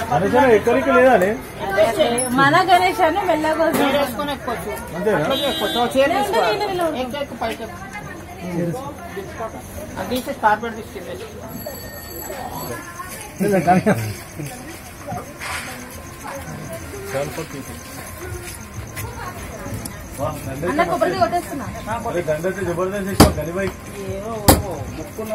గణేశన ఎక్కడికి లేదా అని? మన గణేష్ అని మెల్లగా వస్తాడు. వేసుకొని ఎక్కొచ్చు అంతేనా అట్లా ఎక్కొచ్చు చైర్ నేను తీసుకోవాలి నేను నిలబడతా. ఎక్కు, ఎక్కు, పైకి ఎక్కు. అది తీసి కార్పెట్ తీసుకెళ్ళేసి అన్న కొబ్బరికి కొట్టేస్తున్నా అరే దండ అయితే జబర్దస్త్ చేసినావు గనిబాయ్ ఏదో ముక్కున్న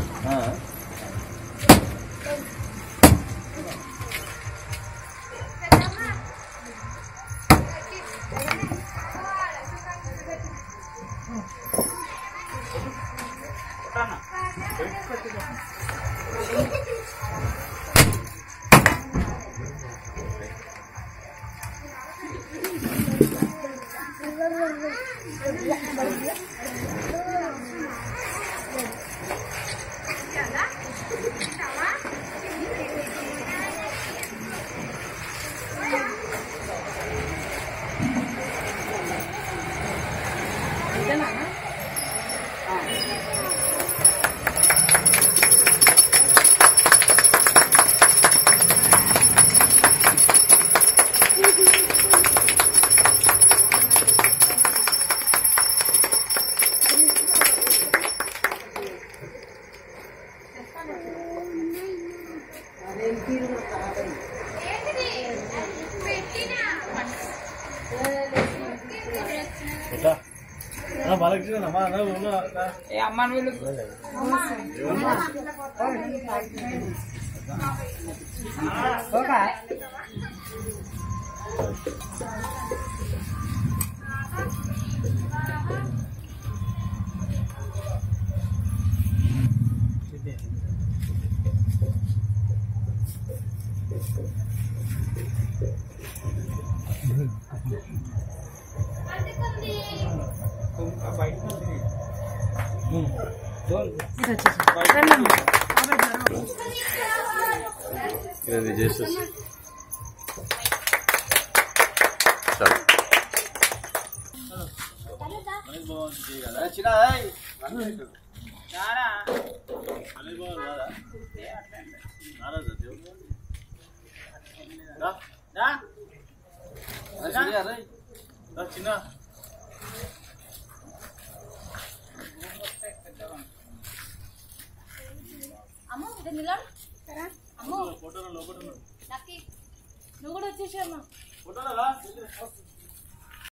బాలకృష్ణ అమ్మా అన్న ఉన్నా ఏ అమ్మని వీళ్ళు ఇది చేసేసి రారా. రా. చిన్న అమ్మ ఇక్కడ నిలబడు అమ్మ లక్కీ నువ్వు కూడా వచ్చేసి అమ్మ